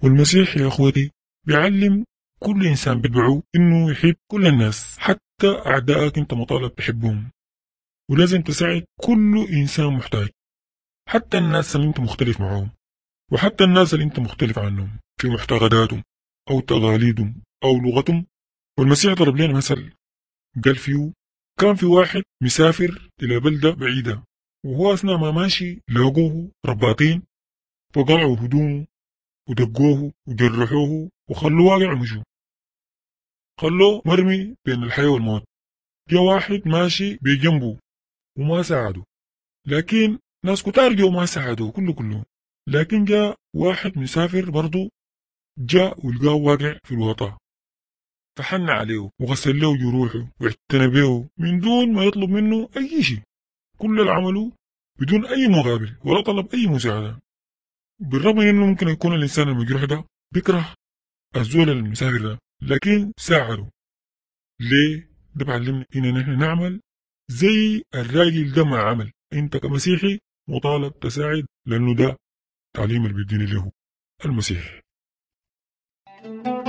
والمسيح يا أخوتي بيعلم كل إنسان بيتبعه إنه يحب كل الناس حتى أعدائك أنت مطالب تحبهم ولازم تساعد كل إنسان محتاج حتى الناس اللي أنت مختلف معهم وحتى الناس اللي أنت مختلف عنهم في معتقداتهم أو تقاليدهم أو لغتهم والمسيح ضرب لنا مثل قال فيه كان في واحد مسافر إلى بلدة بعيدة وهو أثناء ما ماشي لاقوه رباطين فقلعوا هدومه ودقوه وجرحوه وخلوه واقع ومشوا خلوه مرمي بين الحياة والموت جاء واحد ماشي بجنبه وما ساعده لكن ناس كتار جو ما ساعدوه كله كله لكن جاء واحد مسافر برضه جاء ولقاه واقع في الوطا فحن عليه وغسل له جروحه واعتنى به من دون ما يطلب منه أي شيء كل اللي عمله بدون أي مقابل ولا طلب أي مساعدة بالرغم من أنه ممكن يكون الإنسان المجروح ده بيكره الزول المسافر ده لكن ساعده ليه؟ ده بعلمنا إن نحن نعمل زي الراجل ده ما عمل أنت كمسيحي مطالب تساعد لأنه ده تعليم اللي بيديني له المسيح thank you